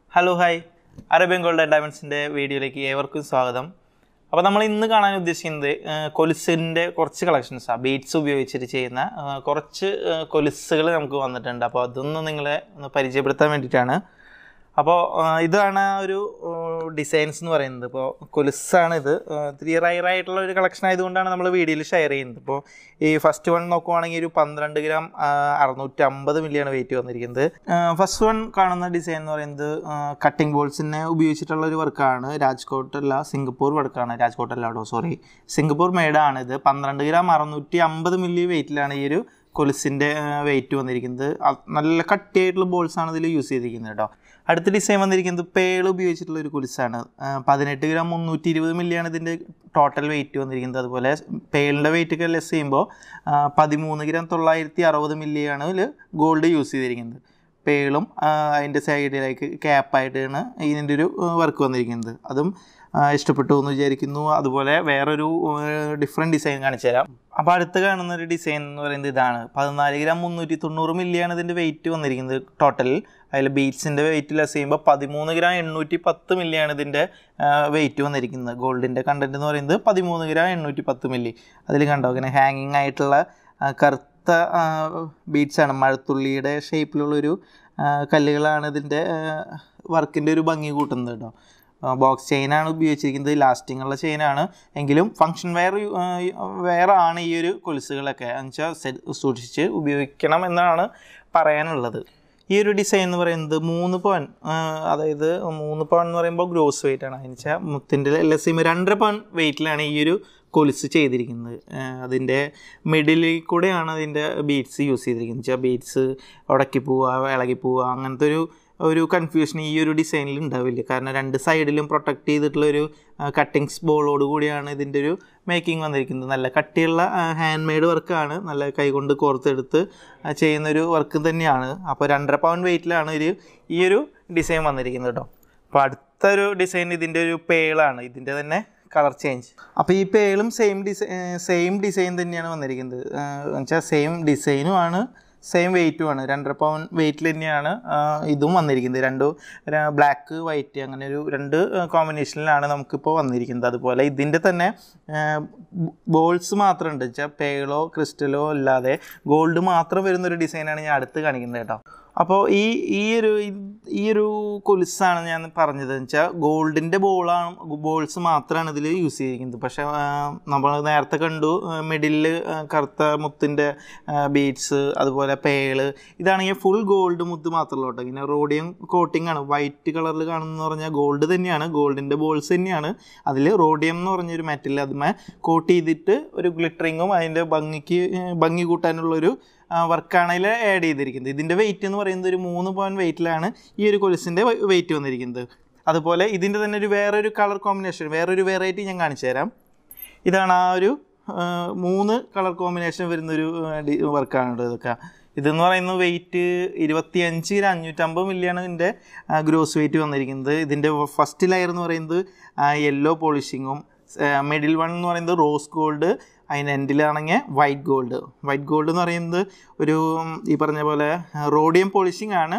hello hi Arabian gold and ഡയമണ്ട്സിൻ്റെ വീഡിയോയിലേക്ക് ഏവർക്കും സ്വാഗതം അപ്പോൾ നമ്മൾ ഇന്ന് കാണാൻ ഉദ്ദേശിക്കുന്നത് കൊലുസിൻ്റെ കുറച്ച് കളക്ഷൻസാണ് ബീഡ്സ് ഉപയോഗിച്ചിട്ട് ചെയ്യുന്ന ആ, കുറച്ച് കൊലുസുകൾ നമുക്ക് വന്നിട്ടുണ്ട് അപ്പോൾ അതൊന്ന് നിങ്ങളെ ഒന്ന് പരിചയപ്പെടുത്താൻ വേണ്ടിയിട്ടാണ് അപ്പോൾ ആ, ഇതാണ് ആ ഒരു ഡിസൈൻസ് എന്ന് പറയുന്നത് ഇപ്പോൾ കൊലുസാണ് ഇത് ആ, ഇത്തിരി റയർ ആയിട്ടുള്ള ഒരു കളക്ഷൻ ആയതുകൊണ്ടാണ് നമ്മൾ വീഡിയോയിൽ ഷെയർ ചെയ്യുന്നത് ഇപ്പോൾ ഈ ഫസ്റ്റ് വൺ നോക്കുവാണെങ്കിൽ ഒരു പന്ത്രണ്ട് ഗ്രാം അറുന്നൂറ്റി അമ്പത് മില്ലിയാണ് വെയിറ്റ് വന്നിരിക്കുന്നത് ഫസ്റ്റ് വൺ കാണുന്ന ഡിസൈൻ എന്ന് പറയുന്നത് കട്ടിംഗ് ബോൾസിനെ ഉപയോഗിച്ചിട്ടുള്ള ഒരു വർക്കാണ് രാജ്കോട്ടല്ല സിംഗപ്പൂർ വർക്കാണ് രാജ്കോട്ടല്ല കേട്ടോ സോറി സിംഗപ്പൂർ മെയ്ഡാണ് ഇത് പന്ത്രണ്ട് ഗ്രാം അറുന്നൂറ്റി അമ്പത് മില്ലി വെയിറ്റിലാണ് ഈ ഒരു കൊലുസിൻ്റെ വെയിറ്റ് വന്നിരിക്കുന്നത് അത് നല്ല കട്ടിയായിട്ടുള്ള ബോൾസാണ് ഇതിൽ യൂസ് ചെയ്തിരിക്കുന്നത് കേട്ടോ അടുത്ത ഡിസൈൻ വന്നിരിക്കുന്നത് പേൾ ഉപയോഗിച്ചിട്ടുള്ള ഒരു കുലിസാണ് പതിനെട്ട് ഗ്രാം മുന്നൂറ്റി ഇരുപത് മില്ലിയാണ് ഇതിൻ്റെ ടോട്ടൽ വെയിറ്റ് വന്നിരിക്കുന്നത് അതുപോലെ പേളിൻ്റെ വെയിറ്റ് ഒക്കെ ലെസ് ചെയ്യുമ്പോൾ ആ, പതിമൂന്ന് ഗ്രാം തൊള്ളായിരത്തി അറുപത് മില്ലിയാണ് ഇതിൽ ഗോൾഡ് യൂസ് ചെയ്തിരിക്കുന്നത് പേളും ആ, അതിൻ്റെ സൈഡിലേക്ക് ക്യാപ്പായിട്ടാണ് ഇതിൻ്റെ ഒരു വർക്ക് വന്നിരിക്കുന്നത് അതും ആ, ഇഷ്ടപ്പെട്ടു എന്ന് വിചാരിക്കുന്നു അതുപോലെ വേറൊരു ഡിഫറെൻറ്റ് ഡിസൈൻ കാണിച്ചു തരാം അപ്പോൾ അടുത്ത് കാണുന്ന ഒരു ഡിസൈൻ എന്ന് പറയുന്നത് ഇതാണ് പതിനാല് ഗ്രാം മുന്നൂറ്റി തൊണ്ണൂറ് മില്ലിയാണ് ഇതിൻ്റെ വെയിറ്റ് വന്നിരിക്കുന്നത് ടോട്ടൽ അതിൽ ബീറ്റ്സിൻ്റെ വെയിറ്റ് ലെസ് ചെയ്യുമ്പോൾ പതിമൂന്ന് ഗ്രാം എണ്ണൂറ്റി പത്ത് മില്ലിയാണ് ഇതിൻ്റെ വെയിറ്റ് വന്നിരിക്കുന്നത് ഗോൾഡിൻ്റെ കണ്ടൻറ്റ് എന്ന് പറയുന്നത് പതിമൂന്ന് ഗ്രാം എണ്ണൂറ്റി പത്ത് മില്ലി അതിൽ കണ്ടോ ഇങ്ങനെ ഹാങ്ങിങ് ആയിട്ടുള്ള ആ, കറുത്ത ബീഡ്സാണ് മഴത്തുള്ളിയുടെ ഷേപ്പിലുള്ളൊരു ആ, കല്ലുകളാണ് ഇതിൻ്റെ വർക്കിൻ്റെ ഒരു ഭംഗി കൂട്ടുന്നത് കേട്ടോ ബോക്സ് ചെയിനാണ് ഉപയോഗിച്ചിരിക്കുന്നത് ലാസ്റ്റിംഗ് ഉള്ള ചെയിനാണ് എങ്കിലും ഫങ്ഷൻ വെയർ വേറെ ആണ് ഈ ഒരു കൊലുസുകളൊക്കെ എന്നുവെച്ചാൽ സൂക്ഷിച്ച് ഉപയോഗിക്കണം എന്നാണ് പറയാനുള്ളത് ഈ ഒരു ഡിസൈൻ എന്ന് പറയുന്നത് മൂന്ന് പവൻ അതായത് മൂന്ന് പവൻ എന്ന് പറയുമ്പോൾ ഗ്രോസ് വെയിറ്റ് ആണ് എന്ന് വെച്ചാൽ മുത്തിൻ്റെ എൽ എസ് എം രണ്ടര പവൻ വെയിറ്റിലാണ് ഈ ഒരു കൊലുസ് ചെയ്തിരിക്കുന്നത് ആ, അതിൻ്റെ മിഡിലിൽ കൂടെയാണ് അതിൻ്റെ ബീഡ്സ് യൂസ് ചെയ്തിരിക്കുന്നത് വെച്ചാൽ ബീഡ്സ് ഉടക്കി പോവുക ഇളകി പോവുക അങ്ങനത്തെ ഒരു ഒരു കൺഫ്യൂഷൻ ഈ ഒരു ഡിസൈനിൽ ഉണ്ടാവില്ല കാരണം രണ്ട് സൈഡിലും പ്രൊട്ടക്ട് ചെയ്തിട്ടുള്ള ഒരു കട്ടിങ്സ് ബോളോട് കൂടിയാണ് ഇതിൻ്റെ ഒരു മേക്കിംഗ് വന്നിരിക്കുന്നത് നല്ല കട്ടിയുള്ള ഹാൻഡ് മെയ്ഡ് വർക്കാണ് നല്ല കൈകൊണ്ട് കോർത്തെടുത്ത് ആ, ചെയ്യുന്നൊരു വർക്ക് തന്നെയാണ് അപ്പോൾ രണ്ടര പൗണ്ട് വെയിറ്റിലാണ് ഒരു ഈ ഒരു ഡിസൈൻ വന്നിരിക്കുന്നത് കേട്ടോ അപ്പോൾ അടുത്തൊരു ഡിസൈൻ ഇതിൻ്റെ ഒരു പേളാണ് ഇതിൻ്റെ തന്നെ കളർ ചേഞ്ച് അപ്പോൾ ഈ പേളും സെയിം ഡിസൈൻ സെയിം ഡിസൈൻ തന്നെയാണ് വന്നിരിക്കുന്നത് വെച്ചാൽ സെയിം ഡിസൈനുമാണ് സെയിം വെയിറ്റുമാണ് രണ്ടര പവൻ വെയിറ്റിൽ തന്നെയാണ് ആ, ഇതും വന്നിരിക്കുന്നത് രണ്ടും ബ്ലാക്ക് വൈറ്റ് അങ്ങനെ ഒരു രണ്ട് കോമ്പിനേഷനിലാണ് നമുക്കിപ്പോൾ വന്നിരിക്കുന്നത് അതുപോലെ ഇതിൻ്റെ തന്നെ ബോൾസ് മാത്രം ഉണ്ട് വെച്ചാൽ പേളോ ക്രിസ്റ്റലോ അല്ലാതെ ഗോൾഡ് മാത്രം വരുന്നൊരു ഡിസൈനാണ് ഞാൻ അടുത്ത് കാണിക്കുന്നത് കേട്ടോ അപ്പോൾ ഈ ഈ ഒരു ഈ ഒരു കൊലുസാണ് ഞാൻ പറഞ്ഞത് വെച്ചാൽ ഗോൾഡിൻ്റെ ബോളാണ് ബോൾസ് മാത്രമാണ് ഇതിൽ യൂസ് ചെയ്തിരിക്കുന്നത് പക്ഷേ നമ്മൾ നേരത്തെ കണ്ടു മിഡിലിൽ കറുത്ത മുത്തിൻ്റെ ബീഡ്സ് അതുപോലെ പേള് ഇതാണെങ്കിൽ ഫുൾ ഗോൾഡ് മുത്ത് മാത്രമല്ല കേട്ടോ ഇങ്ങനെ റോഡിയം കോട്ടിംഗ് ആണ് വൈറ്റ് കളറിൽ കാണുന്നതെന്ന് പറഞ്ഞാൽ ഗോൾഡ് തന്നെയാണ് ഗോൾഡിൻ്റെ ബോൾസ് തന്നെയാണ് അതിൽ റോഡിയം എന്ന് പറഞ്ഞൊരു മെറ്റൽ അതുമേ കോട്ട് ചെയ്തിട്ട് ഒരു ഗ്ലിറ്ററിങ്ങും അതിൻ്റെ ഭംഗിക്ക് ഏഹ്, ഭംഗി കൂട്ടാനുള്ളൊരു വർക്കാണ് അതിൽ ആഡ് ചെയ്തിരിക്കുന്നത് ഇതിൻ്റെ വെയിറ്റ് എന്ന് പറയുന്നത് ഒരു മൂന്ന് പോയിൻറ്റ് വെയിറ്റിലാണ് ഈ ഒരു കൊലുസിൻ്റെ വെയിറ്റ് വന്നിരിക്കുന്നത് അതുപോലെ ഇതിൻ്റെ തന്നെ ഒരു വേറൊരു കളർ കോമ്പിനേഷൻ വേറൊരു വെറൈറ്റി ഞാൻ കാണിച്ചു തരാം ഇതാണ് ആ ഒരു ആ, മൂന്ന് കളർ കോമ്പിനേഷൻ വരുന്നൊരു വർക്കാണ് ഇതൊക്കെ ഇതെന്ന് പറയുന്നത് വെയിറ്റ് ഇരുപത്തിയഞ്ച് ഗ്രാം അഞ്ഞൂറ്റമ്പത് മില്ലിയാണ് ഇതിൻ്റെ ഗ്രോസ് വെയിറ്റ് വന്നിരിക്കുന്നത് ഇതിൻ്റെ ഫസ്റ്റ് ലെയർ എന്ന് പറയുന്നത് യെല്ലോ പോളിഷിങ്ങും മിഡിൽ വൺ എന്ന് പറയുന്നത് റോസ് ഗോൾഡ് അതിന് എൻഡിലാണെങ്കിൽ വൈറ്റ് ഗോൾഡ് വൈറ്റ് ഗോൾഡ് എന്ന് പറയുന്നത് ഒരു ഉം, ഈ പറഞ്ഞ പോലെ റോഡിയം പോളിഷിംഗ് ആണ്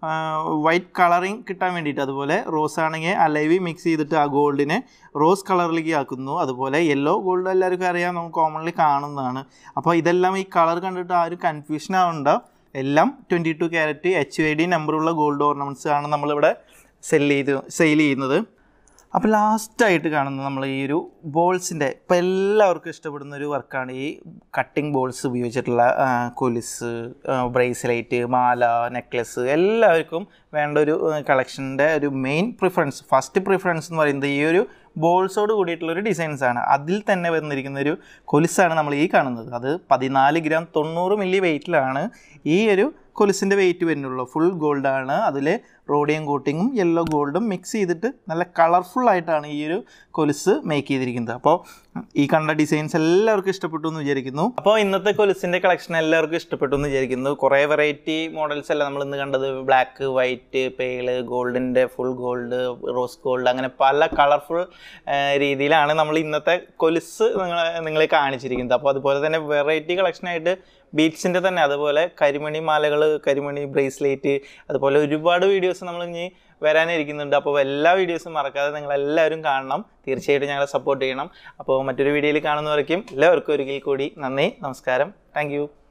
വൈറ്റ് കളറിങ് കിട്ടാൻ വേണ്ടിയിട്ട് അതുപോലെ റോസ് ആണെങ്കിൽ അലൈവി മിക്സ് ചെയ്തിട്ട് ആ ഗോൾഡിനെ റോസ് കളറിലേക്ക് ആക്കുന്നു അതുപോലെ യെല്ലോ ഗോൾഡ് എല്ലാവർക്കും അറിയാം നമുക്ക് കോമൺലി കാണുന്നതാണ് അപ്പോൾ ഇതെല്ലാം ഈ കളർ കണ്ടിട്ട് ആ ഒരു കൺഫ്യൂഷൻ ആവണ്ട എല്ലാം twenty two carat H I D നമ്പറുള്ള ഗോൾഡ് ഓർണമെൻറ്റ്സ് ആണ് നമ്മളിവിടെ സെല് ചെയ്ത് സെയിൽ ചെയ്യുന്നത് അപ്പോൾ ലാസ്റ്റായിട്ട് കാണുന്നത് നമ്മൾ ഈ ഒരു ബോൾസിൻ്റെ ഇപ്പോൾ എല്ലാവർക്കും ഇഷ്ടപ്പെടുന്ന ഒരു വർക്കാണ് ഈ കട്ടിംഗ് ബോൾസ് ഉപയോഗിച്ചിട്ടുള്ള ആ, കൊലുസ് ബ്രേസ്ലെറ്റ് മാല നെക്ലസ് എല്ലാവർക്കും വേണ്ട ഒരു കളക്ഷൻ്റെ ഒരു മെയിൻ പ്രിഫറൻസ് ഫസ്റ്റ് പ്രിഫറൻസ് എന്ന് പറയുന്നത് ഈ ഒരു ബോൾസോട് കൂടിയിട്ടുള്ള ഒരു ഡിസൈൻസ് ആണ് അതിൽ തന്നെ വന്നിരിക്കുന്ന ഒരു കൊലുസാണ് നമ്മൾ ഈ കാണുന്നത് അത് പതിനാല് ഗ്രാം തൊണ്ണൂറ് മില്ലി വെയിറ്റിലാണ് ഈ ഒരു കൊലുസിൻ്റെ വെയിറ്റ് വരുന്നുള്ളൂ ഫുൾ ഗോൾഡാണ് അതിൽ റോഡിയം കോട്ടിങ്ങും യെല്ലോ ഗോൾഡും മിക്സ് ചെയ്തിട്ട് നല്ല കളർഫുൾ ആയിട്ടാണ് ഈ ഒരു കൊലുസ് മേക്ക് ചെയ്തിരിക്കുന്നത് അപ്പോൾ ഈ കണ്ട ഡിസൈൻസ് എല്ലാവർക്കും ഇഷ്ടപ്പെട്ടു എന്ന് വിചാരിക്കുന്നു അപ്പോൾ ഇന്നത്തെ കൊലുസിൻ്റെ കളക്ഷൻ എല്ലാവർക്കും ഇഷ്ടപ്പെട്ടു എന്ന് വിചാരിക്കുന്നു കുറേ വെറൈറ്റി മോഡൽസ് അല്ല നമ്മൾ ഇന്ന് കണ്ടത് ബ്ലാക്ക് വൈറ്റ് പേള് ഗോൾഡിൻ്റെ ഫുൾ ഗോൾഡ് റോസ് ഗോൾഡ് അങ്ങനെ പല കളർഫുൾ രീതിയിലാണ് നമ്മൾ ഇന്നത്തെ കൊലുസ് നിങ്ങളെ നിങ്ങളെ കാണിച്ചിരിക്കുന്നത് അപ്പോൾ അതുപോലെ തന്നെ വെറൈറ്റി കളക്ഷനായിട്ട് ബീറ്റ്സിൻ്റെ തന്നെ അതുപോലെ കരിമണി മാലകൾ കരിമണി ബ്രേസ്ലെറ്റ് അതുപോലെ ഒരുപാട് വീഡിയോസ് വീഡിയോസ് നമ്മൾ ഇനി വരാനിരിക്കുന്നുണ്ട് അപ്പോൾ എല്ലാ വീഡിയോസും മറക്കാതെ നിങ്ങൾ എല്ലാവരും കാണണം തീർച്ചയായിട്ടും ഞങ്ങളെ സപ്പോർട്ട് ചെയ്യണം അപ്പോൾ മറ്റൊരു വീഡിയോയിൽ കാണുന്നവരേക്കും എല്ലാവർക്കും ഒരിക്കൽ കൂടി നന്ദി നമസ്കാരം താങ്ക്